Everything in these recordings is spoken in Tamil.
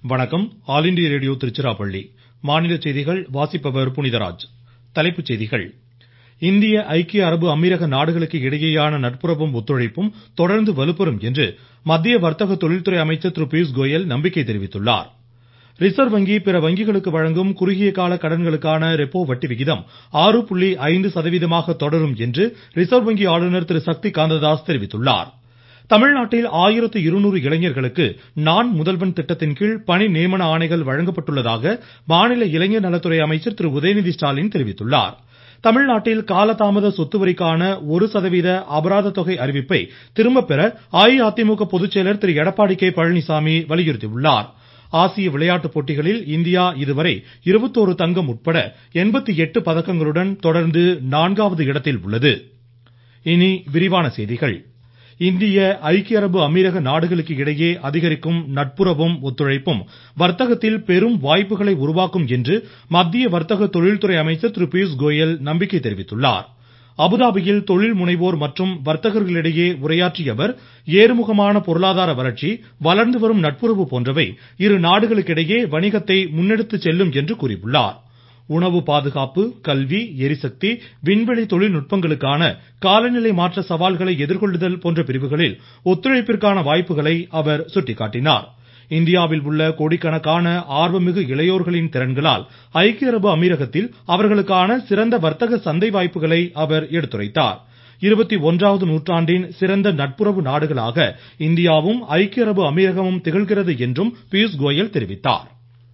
வணக்கம் ஆல் இண்டியா ரேடியோ திருச்சிராப்பள்ளி மாநில செய்திகள் வாசிப்பவர் புனிதராஜ் தலைப்புச் செய்திகள் இந்திய ஐக்கிய அரபு அமீரக நாடுகளுக்கு இடையேயான நட்புறவும் ஒத்துழைப்பும் தொடர்ந்து வலுப்பெறும் என்று மத்திய வர்த்தக தொழில்துறை அமைச்சர் திரு பியூஷ் கோயல் நம்பிக்கை தெரிவித்துள்ளார் ரிசர்வ் வங்கி பிற வங்கிகளுக்கு வழங்கும் குறுகிய கால கடன்களுக்கான ரெப்போ வட்டி விகிதம் ஆறு புள்ளி ஐந்து சதவீதமாக தொடரும் என்று ரிசர்வ் வங்கி ஆளுநர் திரு சக்தி காந்ததாஸ் தெரிவித்துள்ளார் தமிழ்நாட்டில் ஆயிரத்து இருநூறு இளைஞர்களுக்கு நான் முதல்வன் திட்டத்தின்கீழ் பணி நியமன ஆணைகள் வழங்கப்பட்டுள்ளதாக மாநில இளைஞர் நலத்துறை அமைச்சர் திரு உதயநிதி ஸ்டாலின் தெரிவித்துள்ளார் தமிழ்நாட்டில் காலதாமத சொத்து வரிக்கான ஒரு சதவீத அபராத தொகை அறிவிப்பை திரும்பப் பெற அஇஅதிமுக பொதுச்செயலர் திரு எடப்பாடி கே பழனிசாமி வலியுறுத்தியுள்ளார் ஆசிய விளையாட்டுப் போட்டிகளில் இந்தியா இதுவரை இருபத்தோரு தங்கம் உட்பட எண்பத்து எட்டு பதக்கங்களுடன் தொடர்ந்து நான்காவது இடத்தில் உள்ளது இனி விரிவான செய்திகள் இந்திய ஐக்கிய அரபு அமீரக நாடுகளுக்கு இடையே அதிகரிக்கும் நட்புறவும் ஒத்துழைப்பும் வர்த்தகத்தில் பெரும் வாய்ப்புகளை உருவாக்கும் என்று மத்திய வர்த்தக தொழில்துறை அமைச்சர் திரு பியூஷ் கோயல் நம்பிக்கை தெரிவித்துள்ளார் அபுதாபியில் தொழில் முனைவோர் மற்றும் வர்த்தகர்களிடையே உரையாற்றிய அவர் ஏறுமுகமான பொருளாதார வளர்ச்சி வளர்ந்து வரும் நட்புறவு போன்றவை இரு நாடுகளுக்கிடையே வணிகத்தை முன்னெடுத்துச் செல்லும் என்று கூறியுள்ளார் உணவு பாதுகாப்பு கல்வி எரிசக்தி விண்வெளி தொழில்நுட்பங்களுக்கான காலநிலை மாற்ற சவால்களை எதிர்கொள்ளுதல் போன்ற பிரிவுகளில் ஒத்துழைப்பிற்கான வாய்ப்புகளை அவர் சுட்டிக்காட்டினார் இந்தியாவில் உள்ள கோடிக்கணக்கான ஆர்வமிகு இளையோர்களின் திறன்களால் ஐக்கிய அரபு அமீரகத்தில் அவர்களுக்கான சிறந்த வர்த்தக சந்தை வாய்ப்புகளை அவர் எடுத்துரைத்தார் இருபத்தி ஒன்றாவது நூற்றாண்டின் சிறந்த நட்புறவு நாடுகளாக இந்தியாவும் ஐக்கிய அரபு அமீரகமும் திகழ்கிறது என்றும் பியூஷ் கோயல் தெரிவித்தார்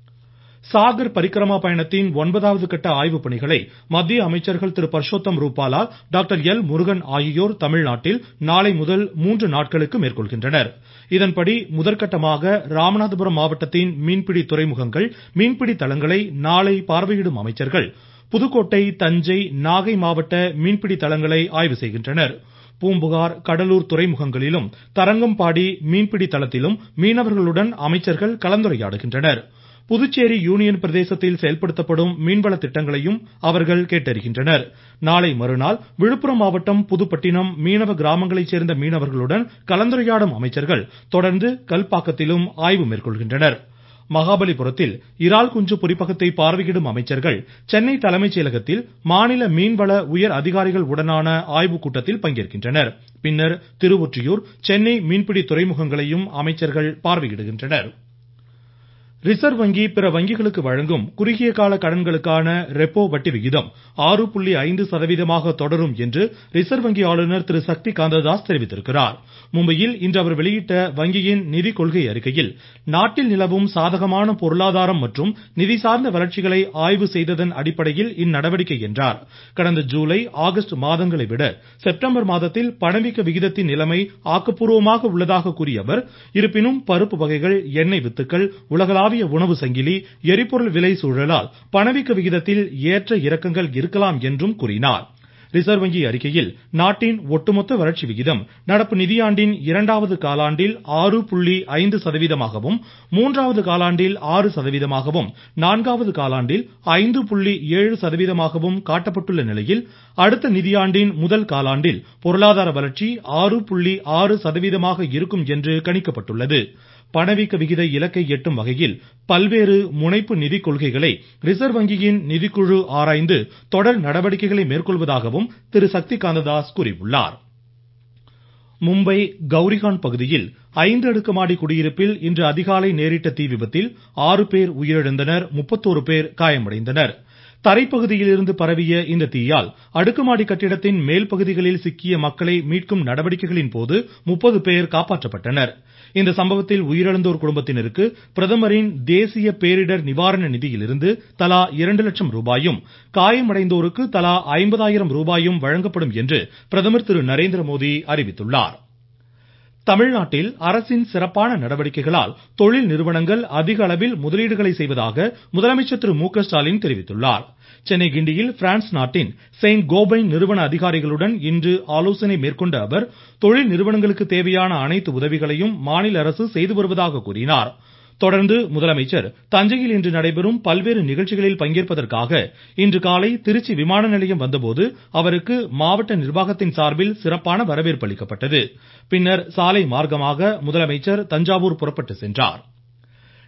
சாகர் பரிக்கிரமா பயணத்தின் ஒன்பதாவது கட்ட ஆய்வுப் பணிகளை மத்திய அமைச்சர்கள் திரு பர்ஷோத்தம் ரூபாலா டாக்டர் எல் முருகன் ஆகியோர் தமிழ்நாட்டில் நாளை முதல் மூன்று நாட்களுக்கு மேற்கொள்கின்றனர் இதன்படி முதற்கட்டமாக ராமநாதபுரம் மாவட்டத்தின் மீன்பிடி துறைமுகங்கள் மீன்பிடி தளங்களை நாளை பார்வையிடும் அமைச்சர்கள் புதுக்கோட்டை தஞ்சை நாகை மாவட்ட மீன்பிடி தளங்களை ஆய்வு செய்கின்றனர் பூம்புகார் கடலூர் துறைமுகங்களிலும் தரங்கம்பாடி மீன்பிடி தளத்திலும் மீனவர்களுடன் அமைச்சர்கள் கலந்துரையாடுகின்றனர் புதுச்சேரி யூனியன் பிரதேசத்தில் செயல்படுத்தப்படும் மீன்வள திட்டங்களையும் அவர்கள் கேட்டறிகின்றனர் நாளை மறுநாள் விழுப்புரம் மாவட்டம் புதுப்பட்டினம் மீனவ கிராமங்களைச் சேர்ந்த மீனவர்களுடன் கலந்துரையாடும் அமைச்சர்கள் தொடர்ந்து கல்பாக்கத்திலும் ஆய்வு மேற்கொள்கின்றனர் மகாபலிபுரத்தில் இறால் குஞ்சு பொறிப்பகத்தை பார்வையிடும் அமைச்சர்கள் சென்னை தலைமைச் செயலகத்தில் மாநில மீன்வள உயர் அதிகாரிகள் உடனான ஆய்வுக் கூட்டத்தில் பங்கேற்கின்றனர் பின்னர் திருவொற்றியூர் சென்னை மீன்பிடி துறைமுகங்களையும் அமைச்சர்கள் பார்வையிடுகின்றனர் ரிசர்வ் வங்கி பிற வங்கிகளுக்கு வழங்கும் குறுகிய கால கடன்களுக்கான ரெப்போ வட்டி விகிதம் ஆறு புள்ளி ஐந்து சதவீதமாக தொடரும் என்று ரிசர்வ் வங்கி ஆளுநர் திரு சக்தி காந்ததாஸ் தெரிவித்திருக்கிறார் மும்பையில் இன்று அவர் வெளியிட்ட வங்கியின் நிதி கொள்கை அறிக்கையில் நாட்டில் நிலவும் சாதகமான பொருளாதாரம் மற்றும் நிதி சார்ந்த வளர்ச்சிகளை ஆய்வு செய்ததன் அடிப்படையில் இந்நடவடிக்கை என்றார் கடந்த ஜூலை ஆகஸ்ட் மாதங்களை விட செப்டம்பர் மாதத்தில் பணவீக்க விகிதத்தின் நிலைமை ஆக்கப்பூர்வமாக உள்ளதாக கூறிய அவர் இருப்பினும் பருப்பு வகைகள் எண்ணெய் வித்துக்கள் உலகளாவிய உணவு சங்கிலி எரிபொருள் விலை சூழலால் பணவீக்க விகிதத்தில் ஏற்ற இறக்கங்கள் இருக்கலாம் என்றும் கூறினார் ரிசர்வ் வங்கி அறிக்கையில் நாட்டின் ஒட்டுமொத்த வளர்ச்சி விகிதம் நடப்பு நிதியாண்டின் இரண்டாவது காலாண்டில் ஆறு புள்ளி ஐந்து சதவீதமாகவும் மூன்றாவது காலாண்டில் ஆறு சதவீதமாகவும் நான்காவது காலாண்டில் ஐந்து புள்ளி ஏழு சதவீதமாகவும் காட்டப்பட்டுள்ள நிலையில் அடுத்த நிதியாண்டின் முதல் காலாண்டில் பொருளாதார வளர்ச்சி ஆறு புள்ளி ஆறு சதவீதமாக இருக்கும் என்று கணிக்கப்பட்டுள்ளது பணவீக்க விகித இலக்கை எட்டும் வகையில் பல்வேறு முனைப்பு நிதி கொள்கைகளை ரிசர்வ் வங்கியின் நிதிக்குழு ஆராய்ந்து தொடர் நடவடிக்கைகளை மேற்கொள்வதாகவும் திரு சக்தி காந்ததாஸ் கூறியுள்ளார் மும்பை கௌரிகான் பகுதியில் ஐந்து அடுக்குமாடி குடியிருப்பில் இன்று அதிகாலை நேரிட்ட தீ விபத்தில் ஆறு பேர் உயிரிழந்தனர் முப்பத்தோரு பேர் காயமடைந்தனர் தரைப்பகுதியிலிருந்து பரவிய இந்த தீயால் அடுக்குமாடி கட்டிடத்தின் மேல் பகுதிகளில் சிக்கிய மக்களை மீட்கும் நடவடிக்கைகளின் போது முப்பது பேர் காப்பாற்றப்பட்டனர் இந்த சம்பவத்தில் உயிரிழந்தோர் குடும்பத்தினருக்கு பிரதமரின் தேசிய பேரிடர் நிவாரண நிதியிலிருந்து தலா இரண்டு லட்சம் ரூபாயும் காயமடைந்தோருக்கு தலா ஐம்பதாயிரம் ரூபாயும் வழங்கப்படும் என்று பிரதமர் திரு நரேந்திரமோடி அறிவித்துள்ளார் தமிழ்நாட்டில் அரசின் சிறப்பான நடவடிக்கைகளால் தொழில் நிறுவனங்கள் அதிக அளவில் முதலீடுகளை செய்வதாக முதலமைச்சர் திரு மு க ஸ்டாலின் தெரிவித்துள்ளார் சென்னை கிண்டியில் பிரான்ஸ் நாட்டின் செயின்ட் கோபைன் நிறுவன அதிகாரிகளுடன் இன்று ஆலோசனை மேற்கொண்ட அவர் தொழில் நிறுவனங்களுக்கு தேவையான அனைத்து உதவிகளையும் மாநில அரசு செய்து வருவதாக கூறினார் தொடர்ந்து முதலமைச்சர் தஞ்சையில் இன்று நடைபெறும் பல்வேறு நிகழ்ச்சிகளில் பங்கேற்பதற்காக இன்று காலை திருச்சி விமான நிலையம் வந்தபோது அவருக்கு மாவட்ட நிர்வாகத்தின் சார்பில் சிறப்பான வரவேற்பு அளிக்கப்பட்டது பின்னர் சாலை மார்க்கமாக முதலமைச்சர் தஞ்சாவூர் புறப்பட்டு சென்றார்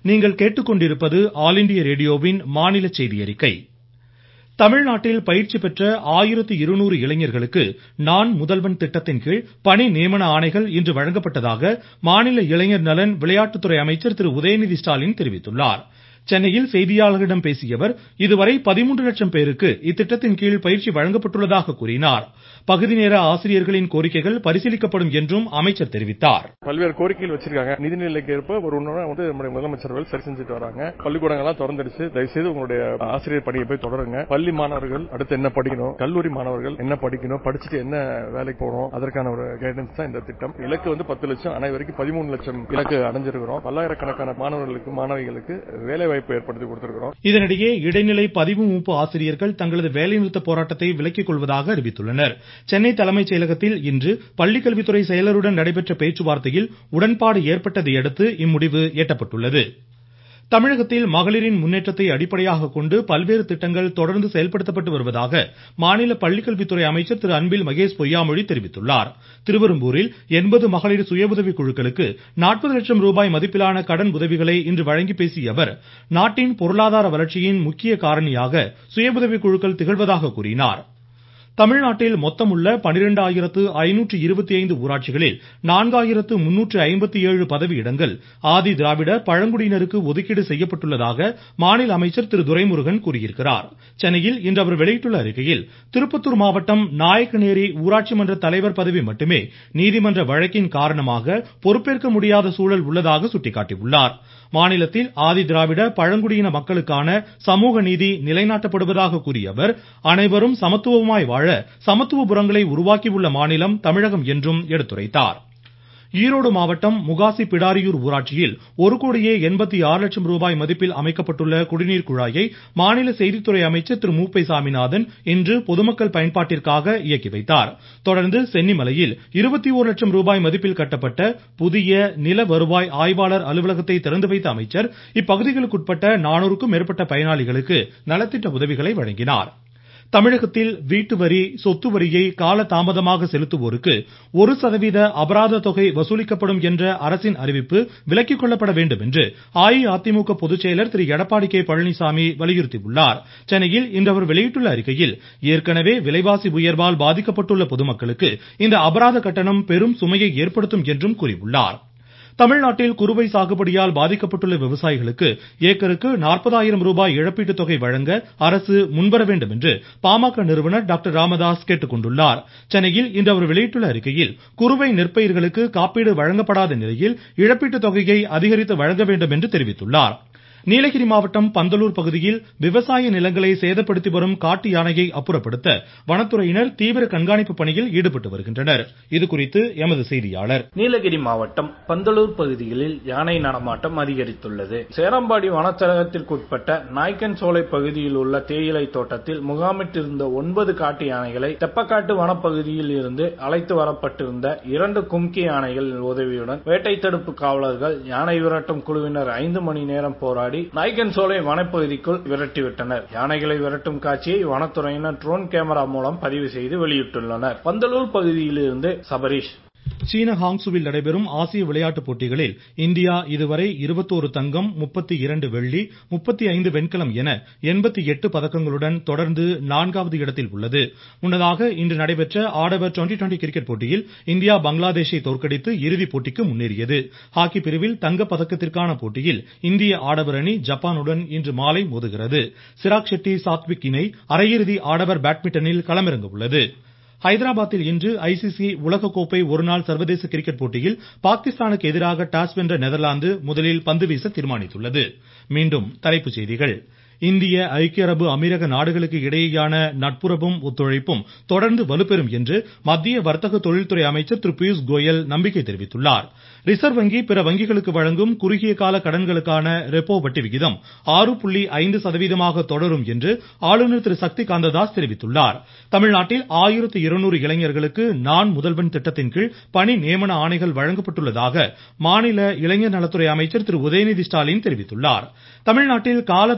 நீங்கள் கேட்டுக்கொண்டிருப்பது ஆல் இண்டியா ரேடியோவின் மாநில செய்தி அறிக்கை தமிழ்நாட்டில் பயிற்சி பெற்ற ஆயிரத்து இருநூறு இளைஞர்களுக்கு நான் முதல்வன் திட்டத்தின் கீழ் பணி நியமன ஆணைகள் இன்று வழங்கப்பட்டதாக மாநில இளைஞர் நலன் விளையாட்டுத்துறை அமைச்சர் திரு உதயநிதி ஸ்டாலின் தெரிவித்துள்ளார் சென்னையில் செய்தியாளர்களிடம் பேசிய அவர் இதுவரை பதிமூன்று லட்சம் பேருக்கு இத்திட்டத்தின் கீழ் பயிற்சி வழங்கப்பட்டுள்ளதாக கூறினார் பகுதி நேர ஆசிரியர்களின் கோரிக்கைகள் பரிசீலிக்கப்படும் என்றும் அமைச்சர் தெரிவித்தார் பல்வேறு கோரிக்கைகள் வச்சிருக்காங்க நிதிநிலைக்கு ஏற்ப ஒரு ஒன்று வந்து நம்முடைய முதலமைச்சர்கள் சரி செஞ்சுட்டு வராங்க பள்ளிக்கூடங்கள்லாம் திறந்துடுச்சு தயவுசெய்து உங்களுடைய ஆசிரியர் பணியை போய் தொடருங்க பள்ளி மாணவர்கள் அடுத்து என்ன படிக்கணும் கல்லூரி மாணவர்கள் என்ன படிக்கணும் படிச்சுட்டு என்ன வேலைக்கு போகணும் அதற்கான ஒரு கைடன்ஸ் தான் இந்த திட்டம் இலக்கு வந்து பத்து லட்சம் அனைவருக்கும் பதிமூணு லட்சம் இலக்கு அடைஞ்சிருக்கிறோம் பல்லாயிரக்கணக்கான மாணவர்களுக்கு மாணவிகளுக்கு வேலை வாய்ப்பு ஏற்படுத்தி கொடுத்திருக்கிறோம் இதனிடையே இடைநிலை பதிவு மூப்பு ஆசிரியர்கள் தங்களது வேலைநிறுத்த போராட்டத்தை விலக்கிக் கொள்வதாக அறிவித்துள்ளனர் சென்னை தலைமைச் செயலகத்தில் இன்று பள்ளிக்கல்வித்துறை செயலருடன் நடைபெற்ற பேச்சுவார்த்தையில் உடன்பாடு ஏற்பட்டதை அடுத்து இம்முடிவு எட்டப்பட்டுள்ளது தமிழகத்தில் மகளிரின் முன்னேற்றத்தை அடிப்படையாக கொண்டு பல்வேறு திட்டங்கள் தொடர்ந்து செயல்படுத்தப்பட்டு வருவதாக மாநில பள்ளிக்கல்வித்துறை அமைச்சர் திரு அன்பில் மகேஷ் பொய்யாமொழி தெரிவித்துள்ளார் திருவெரும்பூரில் எண்பது மகளிர் சுய உதவி குழுக்களுக்கு நாற்பது லட்சம் ரூபாய் மதிப்பிலான கடன் உதவிகளை இன்று வழங்கி பேசிய அவர் நாட்டின் பொருளாதார வளர்ச்சியின் முக்கிய காரணியாக சுய உதவி குழுக்கள் திகழ்வதாக கூறினார் தமிழ்நாட்டில் மொத்தமுள்ள பனிரெண்டாயிரத்து ஐநூற்று இருபத்தி ஐந்து ஊராட்சிகளில் நான்காயிரத்து முன்னூற்று ஐம்பத்தி ஏழு பதவியிடங்கள் ஆதி திராவிட பழங்குடியினருக்கு ஒதுக்கீடு செய்யப்பட்டுள்ளதாக மாநில அமைச்சர் திரு துரைமுருகன் கூறியிருக்கிறார் சென்னையில் இன்று அவர் வெளியிட்டுள்ள அறிக்கையில் திருப்பத்தூர் மாவட்டம் நாயக்கநேரி ஊராட்சி மன்ற தலைவர் பதவி மட்டுமே நீதிமன்ற வழக்கின் காரணமாக பொறுப்பேற்க முடியாத சூழல் உள்ளதாக சுட்டிக்காட்டியுள்ளார் மாநிலத்தில் ஆதி திராவிட பழங்குடியின மக்களுக்கான சமூக நீதி நிலைநாட்டப்படுவதாக கூறிய அவர் அனைவரும் சமத்துவமாய் வாழ சமத்துவபுரங்களை உருவாக்கியுள்ள மாநிலம் தமிழகம் என்றும் எடுத்துரைத்தார் ஈரோடு மாவட்டம் முகாசி பிடாரியூர் ஊராட்சியில் ஒரு கோடியே எண்பத்தி ஆறு லட்சம் ரூபாய் மதிப்பில் அமைக்கப்பட்டுள்ள குடிநீர் குழாயை மாநில செய்தித்துறை அமைச்சர் திரு மூப்பை சாமிநாதன் இன்று பொதுமக்கள் பயன்பாட்டிற்காக இயக்கி வைத்தார் தொடர்ந்து சென்னிமலையில் இருபத்தி ஓரு லட்சம் ரூபாய் மதிப்பில் கட்டப்பட்ட புதிய நில வருவாய் ஆய்வாளர் அலுவலகத்தை திறந்து வைத்த அமைச்சர் இப்பகுதிகளுக்குட்பட்ட நானூறுக்கும் மேற்பட்ட பயனாளிகளுக்கு நலத்திட்ட உதவிகளை வழங்கினார் தமிழகத்தில் வீட்டு வரி சொத்து வரியை கால தாமதமாக செலுத்துவோருக்கு ஒரு சதவீத அபராத தொகை வசூலிக்கப்படும் என்ற அரசின் அறிவிப்பு விலக்கிக் கொள்ளப்பட வேண்டும் என்று அஇஅதிமுக பொதுச்செயலர் திரு எடப்பாடி கே பழனிசாமி வலியுறுத்தியுள்ளார் சென்னையில் இன்று அவர் வெளியிட்டுள்ள அறிக்கையில் ஏற்கனவே விலைவாசி உயர்வால் பாதிக்கப்பட்டுள்ள பொதுமக்களுக்கு இந்த அபராத கட்டணம் பெரும் சுமையை ஏற்படுத்தும் என்றும் கூறியுள்ளார் தமிழ்நாட்டில் குறுவை சாகுபடியால் பாதிக்கப்பட்டுள்ள விவசாயிகளுக்கு ஏக்கருக்கு நாற்பதாயிரம் ரூபாய் இழப்பீட்டுத் தொகை வழங்க அரசு முன்வர வேண்டும் என்று பாமக நிறுவனர் டாக்டர் ராமதாஸ் கேட்டுக்கொண்டுள்ளார் சென்னையில் இன்று அவர் வெளியிட்டுள்ள அறிக்கையில் குறுவை நெற்பயிர்களுக்கு காப்பீடு வழங்கப்படாத நிலையில் இழப்பீட்டுத் தொகையை அதிகரித்து வழங்க வேண்டும் என்று தெரிவித்துள்ளார் நீலகிரி மாவட்டம் பந்தலூர் பகுதியில் விவசாய நிலங்களை சேதப்படுத்தி வரும் காட்டு யானையை அப்புறப்படுத்த வனத்துறையினர் தீவிர கண்காணிப்பு பணியில் ஈடுபட்டு வருகின்றனர் இதுகுறித்து எமது செய்தியாளர் நீலகிரி மாவட்டம் பந்தலூர் பகுதிகளில் யானை நடமாட்டம் அதிகரித்துள்ளது சேரம்பாடி வனச்சரகத்திற்குட்பட்ட நாய்க்கன் சோலை பகுதியில் உள்ள தேயிலை தோட்டத்தில் முகாமிட்டிருந்த ஒன்பது காட்டு யானைகளை தெப்பக்காட்டு வனப்பகுதியில் இருந்து அழைத்து வரப்பட்டிருந்த இரண்டு கும்கி யானைகள் உதவியுடன் வேட்டை தடுப்பு காவலர்கள் யானை விரட்டும் குழுவினர் ஐந்து மணி நேரம் போராடி நாய்க்கன் சோலை வனப்பகுதிக்குள் விரட்டிவிட்டனர் யானைகளை விரட்டும் காட்சியை வனத்துறையினர் ட்ரோன் கேமரா மூலம் பதிவு செய்து வெளியிட்டுள்ளனர் பந்தலூர் பகுதியிலிருந்து சபரீஷ் சீன ஹாங்சுவில் நடைபெறும் ஆசிய விளையாட்டுப் போட்டிகளில் இந்தியா இதுவரை இருபத்தோரு தங்கம் முப்பத்தி இரண்டு வெள்ளி முப்பத்தி ஐந்து வெண்கலம் என எண்பத்தி எட்டு பதக்கங்களுடன் தொடர்ந்து நான்காவது இடத்தில் உள்ளது முன்னதாக இன்று நடைபெற்ற ஆடவர் டுவெண்டி டுவெண்டி கிரிக்கெட் போட்டியில் இந்தியா பங்களாதேஷை தோற்கடித்து இறுதிப் போட்டிக்கு முன்னேறியது ஹாக்கி பிரிவில் தங்கப் பதக்கத்திற்கான போட்டியில் இந்திய ஆடவர் அணி ஜப்பானுடன் இன்று மாலை மோதுகிறது சிராக் ஷெட்டி சாத்விக் இணை அரையிறுதி ஆடவர் பேட்மிண்டனில் களமிறங்க உள்ளது ஹைதராபாத்தில் இன்று ஐசிசி உலகக்கோப்பை ஒருநாள் சர்வதேச கிரிக்கெட் போட்டியில் பாகிஸ்தானுக்கு எதிராக டாஸ் வென்ற நெதர்லாந்து முதலில் பந்து வீச தீர்மானித்துள்ளது மீண்டும் தலைப்புச் செய்திகள் இந்திய ஐக்கிய அரபு அமீரக நாடுகளுக்கு இடையேயான நட்புறவும் ஒத்துழைப்பும் தொடர்ந்து வலுப்பெறும் என்று மத்திய வர்த்தக தொழில்துறை அமைச்சர் திரு பியூஷ் கோயல் நம்பிக்கை தெரிவித்துள்ளார் ரிசர்வ் வங்கி பிற வங்கிகளுக்கு வழங்கும் குறுகிய கால கடன்களுக்கான ரெப்போ வட்டி விகிதம் ஆறு புள்ளி ஐந்து சதவீதமாக தொடரும் என்று ஆளுநர் திரு சக்தி காந்ததாஸ் தெரிவித்துள்ளார் தமிழ்நாட்டில் ஆயிரத்து இருநூறு இளைஞர்களுக்கு நான் முதல்வன் திட்டத்தின் கீழ் பணி நியமன ஆணைகள் வழங்கப்பட்டுள்ளதாக மாநில இளைஞர் நலத்துறை அமைச்சர் திரு உதயநிதி ஸ்டாலின் தெரிவித்துள்ளார் தமிழ்நாட்டில் காலதாமத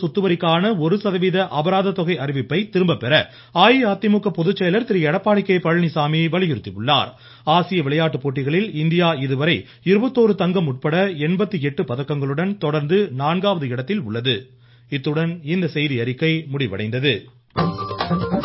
குத்துவரிக்கான ஒரு சதவீத அபராத தொகை அறிவிப்பை திரும்பப் பெற அஇஅதிமுக பொதுச்செயலர் திரு எடப்பாடி கே பழனிசாமி வலியுறுத்தியுள்ளார் ஆசிய விளையாட்டுப் போட்டிகளில் இந்தியா இதுவரை இருபத்தோரு தங்கம் உட்பட எண்பத்து எட்டு பதக்கங்களுடன் தொடர்ந்து நான்காவது இடத்தில் உள்ளது இத்துடன் இந்த செய்தியறிக்கை முடிவடைந்தது